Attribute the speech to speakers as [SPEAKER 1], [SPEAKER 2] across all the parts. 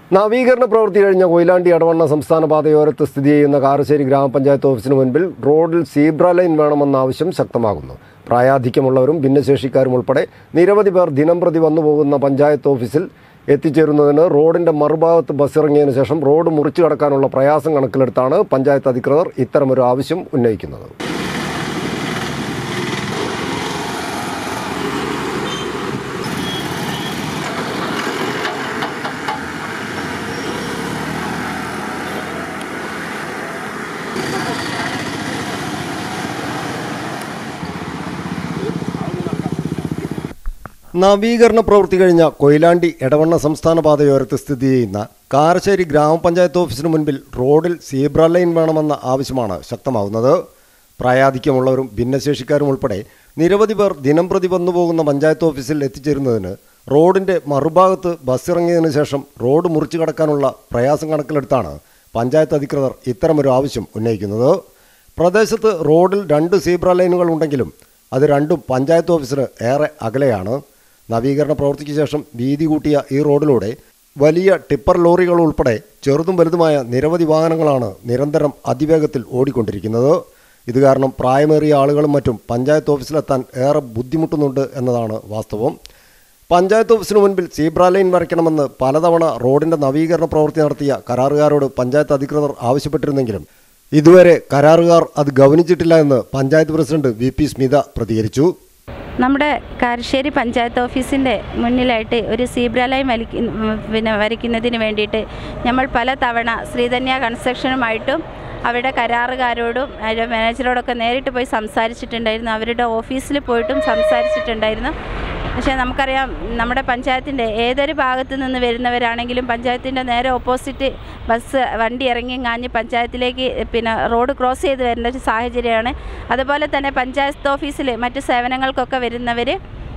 [SPEAKER 1] നവീകരണ പ്രവൃത്തി കഴിഞ്ഞ കൊയിലാണ്ടി എടവണ്ണ സംസ്ഥാന പാതയോരത്ത് സ്ഥിതി ചെയ്യുന്ന കാരശ്ശേരി ഗ്രാമപഞ്ചായത്ത് ഓഫീസിന് മുൻപിൽ റോഡിൽ സീബ്ര ലൈൻ വേണമെന്ന ആവശ്യം ശക്തമാകുന്നു പ്രായാധിക്യമുള്ളവരും ഭിന്നശേഷിക്കാരും ഉൾപ്പെടെ നിരവധി പേർ ദിനംപ്രതി വന്നുപോകുന്ന പഞ്ചായത്ത് ഓഫീസിൽ എത്തിച്ചേരുന്നതിന് റോഡിന്റെ മറുഭാഗത്ത് ബസ് ഇറങ്ങിയതിനു ശേഷം റോഡ് മുറിച്ചു കടക്കാനുള്ള പ്രയാസം കണക്കിലെടുത്താണ് പഞ്ചായത്ത് അധികൃതർ ഇത്തരമൊരു ആവശ്യം ഉന്നയിക്കുന്നത് നവീകരണ പ്രവൃത്തി കഴിഞ്ഞ കൊയിലാണ്ടി എടവണ്ണ സംസ്ഥാന പാതയോരത്ത് സ്ഥിതി ചെയ്യുന്ന കാരശ്ശേരി ഗ്രാമപഞ്ചായത്ത് ഓഫീസിന് മുൻപിൽ റോഡിൽ സീബ്ര ലൈൻ വേണമെന്ന ആവശ്യമാണ് ശക്തമാകുന്നത് പ്രായാധിക്യമുള്ളവരും ഭിന്നശേഷിക്കാരും ഉൾപ്പെടെ നിരവധി പേർ ദിനംപ്രതി വന്നുപോകുന്ന പഞ്ചായത്ത് ഓഫീസിൽ എത്തിച്ചേരുന്നതിന് റോഡിന്റെ മറുഭാഗത്ത് ബസ് ഇറങ്ങിയതിനു ശേഷം റോഡ് മുറിച്ചു കടക്കാനുള്ള പ്രയാസം കണക്കിലെടുത്താണ് പഞ്ചായത്ത് അധികൃതർ ഇത്തരമൊരു ആവശ്യം ഉന്നയിക്കുന്നത് പ്രദേശത്ത് റോഡിൽ രണ്ട് സീബ്ര ലൈനുകൾ ഉണ്ടെങ്കിലും അത് രണ്ടും പഞ്ചായത്ത് ഓഫീസിന് ഏറെ അകലെയാണ് നവീകരണ പ്രവൃത്തിക്ക് ശേഷം വീതി കൂട്ടിയ ഈ റോഡിലൂടെ വലിയ ടിപ്പർ ലോറികൾ ഉൾപ്പെടെ ചെറുതും വലുതുമായ നിരവധി വാഹനങ്ങളാണ് നിരന്തരം അതിവേഗത്തിൽ ഓടിക്കൊണ്ടിരിക്കുന്നത് ഇത് കാരണം പ്രായമേറിയ ആളുകളും മറ്റും പഞ്ചായത്ത് ഓഫീസിലെത്താൻ ഏറെ ബുദ്ധിമുട്ടുന്നുണ്ട് എന്നതാണ് വാസ്തവം പഞ്ചായത്ത് ഓഫീസിന് മുൻപിൽ സീബ്ര ലൈൻ വരയ്ക്കണമെന്ന് പലതവണ റോഡിന്റെ നവീകരണ പ്രവൃത്തി നടത്തിയ കരാറുകാരോട് പഞ്ചായത്ത് അധികൃതർ ആവശ്യപ്പെട്ടിരുന്നെങ്കിലും ഇതുവരെ കരാറുകാർ അത് ഗവനിച്ചിട്ടില്ല എന്ന് panchayat president V P Smitha പ്രതികരിച്ചു
[SPEAKER 2] നമ്മുടെ കാരശ്ശേരി പഞ്ചായത്ത് ഓഫീസിൻ്റെ മുന്നിലായിട്ട് ഒരു സീബ്ര ലൈൻ വലിക്ക പിന്നെ വരയ്ക്കുന്നതിന് വേണ്ടിയിട്ട് നമ്മൾ പല തവണ ശ്രീധന്യ കൺസ്ട്രക്ഷനുമായിട്ടും അവരുടെ കരാറുകാരോടും അവരുടെ മാനേജറോടൊക്കെ നേരിട്ട് പോയി സംസാരിച്ചിട്ടുണ്ടായിരുന്നു അവരുടെ ഓഫീസിൽ പോയിട്ടും സംസാരിച്ചിട്ടുണ്ടായിരുന്നു പക്ഷേ നമുക്കറിയാം നമ്മുടെ പഞ്ചായത്തിൻ്റെ ഏതൊരു ഭാഗത്തു നിന്ന് വരുന്നവരാണെങ്കിലും പഞ്ചായത്തിൻ്റെ നേരെ ഓപ്പോസിറ്റ് ബസ് വണ്ടി ഇറങ്ങി കാഞ്ഞ് പഞ്ചായത്തിലേക്ക് പിന്നെ റോഡ് ക്രോസ് ചെയ്ത് വരേണ്ട ഒരു സാഹചര്യമാണ് അതുപോലെ തന്നെ പഞ്ചായത്ത് ഓഫീസിൽ മറ്റ് സേവനങ്ങൾക്കൊക്കെ വരുന്നവർ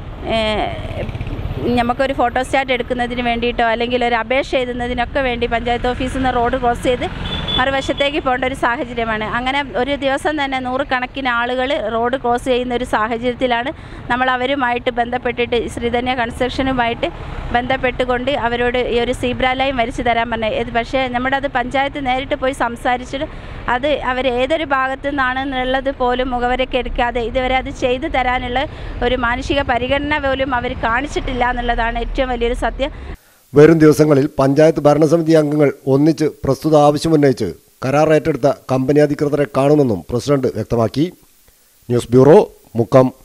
[SPEAKER 2] നമുക്കൊരു ഫോട്ടോ സ്റ്റാറ്റ് എടുക്കുന്നതിന് വേണ്ടിയിട്ടോ അല്ലെങ്കിൽ ഒരു അപേക്ഷ എഴുതുന്നതിനൊക്കെ വേണ്ടി പഞ്ചായത്ത് ഓഫീസിൽ നിന്ന് റോഡ് ക്രോസ് ചെയ്ത് മറുവശത്തേക്ക് പോകേണ്ട ഒരു സാഹചര്യമാണ് അങ്ങനെ ഒരു ദിവസം തന്നെ നൂറുകണക്കിന് ആളുകൾ റോഡ് ക്രോസ് ചെയ്യുന്ന ഒരു സാഹചര്യത്തിലാണ് നമ്മൾ അവരുമായിട്ട് ബന്ധപ്പെട്ടിട്ട് ശ്രീധന്യ കൺസ്ട്രക്ഷനുമായിട്ട് ബന്ധപ്പെട്ടുകൊണ്ട് അവരോട് ഈ ഒരു സീബ്ര ലൈൻ വരച്ചു തരാൻ പറഞ്ഞത് ഇത് പക്ഷേ നമ്മുടെ അത് പഞ്ചായത്ത് നേരിട്ട് പോയി സംസാരിച്ചിട്ട് അത് അവർ ഏതൊരു ഭാഗത്തു നിന്നാണെന്നുള്ളത് പോലും മുഖവരയ്ക്ക് എടുക്കാതെ ഇതുവരെ അത് ചെയ്തു തരാനുള്ള ഒരു മാനുഷിക പരിഗണന പോലും അവർ കാണിച്ചിട്ടില്ല എന്നുള്ളതാണ് ഏറ്റവും വലിയൊരു സത്യം
[SPEAKER 1] വരും ദിവസങ്ങളിൽ പഞ്ചായത്ത് ഭരണസമിതി അംഗങ്ങൾ ഒന്നിച്ച് പ്രസ്തുത ആവശ്യമുന്നയിച്ച് കരാർ ഏറ്റെടുത്ത കമ്പനി അധികൃതരെ കാണുമെന്നും പ്രസിഡന്റ് വ്യക്തമാക്കി ന്യൂസ് ബ്യൂറോ മുക്കം